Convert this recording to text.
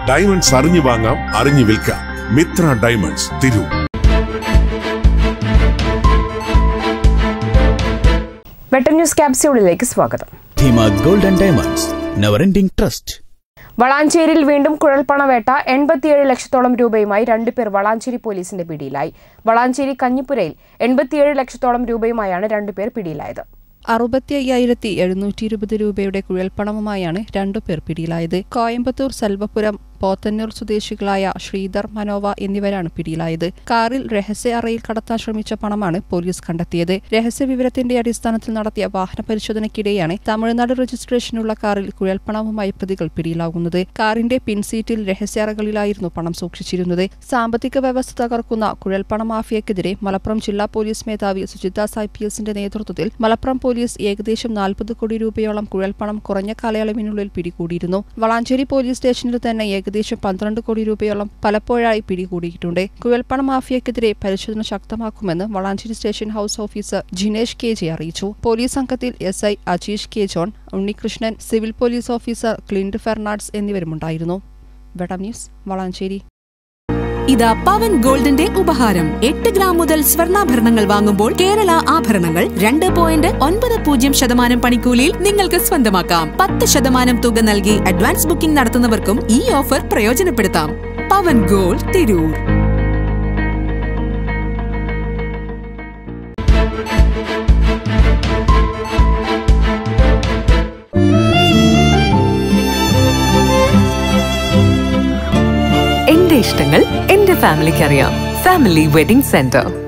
diamonds അറിഞ്ഞു വാങ്ങാം അറിഞ്ഞു വിൽക്കാം മിത്ര ഡയമണ്ട്സ് തിരൂർ വെട്ടം ന്യൂസ് ക്യാപ്സ്യൂളിലേക്ക് സ്വാഗതം Dheema gold and diamonds never ending trust വളാഞ്ചേരിയിൽ വീണ്ടും കുഴൽപ്പണവേട്ട എൺപത്തിയേഴ് ലക്ഷത്തോളം രൂപയുമായി രണ്ടുപേർ വളാഞ്ചേരി പോലീസിന്റെ പിടിയിലായി വളാഞ്ചേരി കഞ്ഞിപ്പുരയിൽ എൺപത്തിയേഴ് ലക്ഷത്തോളം രൂപയുമായാണ് രണ്ടുപേർ പിടിയിലായത് അറുപത്തി അയ്യായിരത്തി എഴുന്നൂറ്റി ഇരുപത് രൂപയുടെ കുഴൽപ്പണവുമായാണ് രണ്ടുപേർ പിടിയിലായത് കോയമ്പത്തൂർ സെൽവപുരം പോത്തന്നൂർ സ്വദേശികളായ ശ്രീധർ മനോവ എന്നിവരാണ് പിടിയിലായത് കാറിൽ രഹസ്യ അറയിൽ കടത്താൻ ശ്രമിച്ച പണമാണ് പോലീസ് കണ്ടെത്തിയത് രഹസ്യ വിവരത്തിന്റെ അടിസ്ഥാനത്തിൽ നടത്തിയ വാഹന പരിശോധനയ്ക്കിടെയാണ് തമിഴ്നാട് രജിസ്ട്രേഷനുള്ള കാറിൽ കുഴൽപ്പണവുമായി പ്രതികൾ പിടിയിലാകുന്നത് കാറിന്റെ പിൻസീറ്റിൽ രഹസ്യ അറകളിലായിരുന്നു പണം സൂക്ഷിച്ചിരുന്നത് സാമ്പത്തിക വ്യവസ്ഥ തകർക്കുന്ന കുഴൽപ്പണ മാഫിയക്കെതിരെ മലപ്പുറം ജില്ലാ പോലീസ് മേധാവി സുജിദാസ് ഐ പി എസിന്റെ നേതൃത്വത്തിൽ മലപ്പുറം പോലീസ് ഏകദേശം നാൽപ്പത് കോടി രൂപയോളം കുഴൽപ്പണം കുറഞ്ഞ കാലയളവിനുള്ളിൽ പിടികൂടിയിരുന്നു വളാഞ്ചേരി പോലീസ് സ്റ്റേഷനിൽ തന്നെ ഏകദേശം പന്ത്രണ്ട് കോടി രൂപയോളം പലപ്പോഴായി പിടികൂടിയിട്ടുണ്ട് കുഴൽപ്പണ മാഫിയക്കെതിരെ പരിശോധന ശക്തമാക്കുമെന്ന് Valanchery station house officer Jinesh K J അറിയിച്ചു പോലീസ് സംഘത്തിൽ S I Ajeesh K John Unnikrishnan civil police officer Clint Fernandes എന്നിവരുമുണ്ടായിരുന്നു വെടം ന്യൂസ് വളാഞ്ചേരി ഇതാ പവൻ ഗോൾഡിന്റെ ഉപഹാരം എട്ട് ഗ്രാം മുതൽ സ്വർണ്ണാഭരണങ്ങൾ വാങ്ങുമ്പോൾ കേരള ആഭരണങ്ങൾ രണ്ട് പോയിന്റ് ഒൻപത് പൂജ്യം ശതമാനം പണിക്കൂലിയിൽ നിങ്ങൾക്ക് സ്വന്തമാക്കാം പത്ത് ശതമാനം തുക നൽകി അഡ്വാൻസ് ബുക്കിംഗ് നടത്തുന്നവർക്കും ഈ ഓഫർ പ്രയോജനപ്പെടുത്താം പവൻ ഗോൾഡ് തിരൂർ എന്റെ ഇഷ്ടങ്ങൾ എന്റെ ഫാമിലിക്ക് അറിയാം ഫാമിലി വെഡിംഗ് സെന്റർ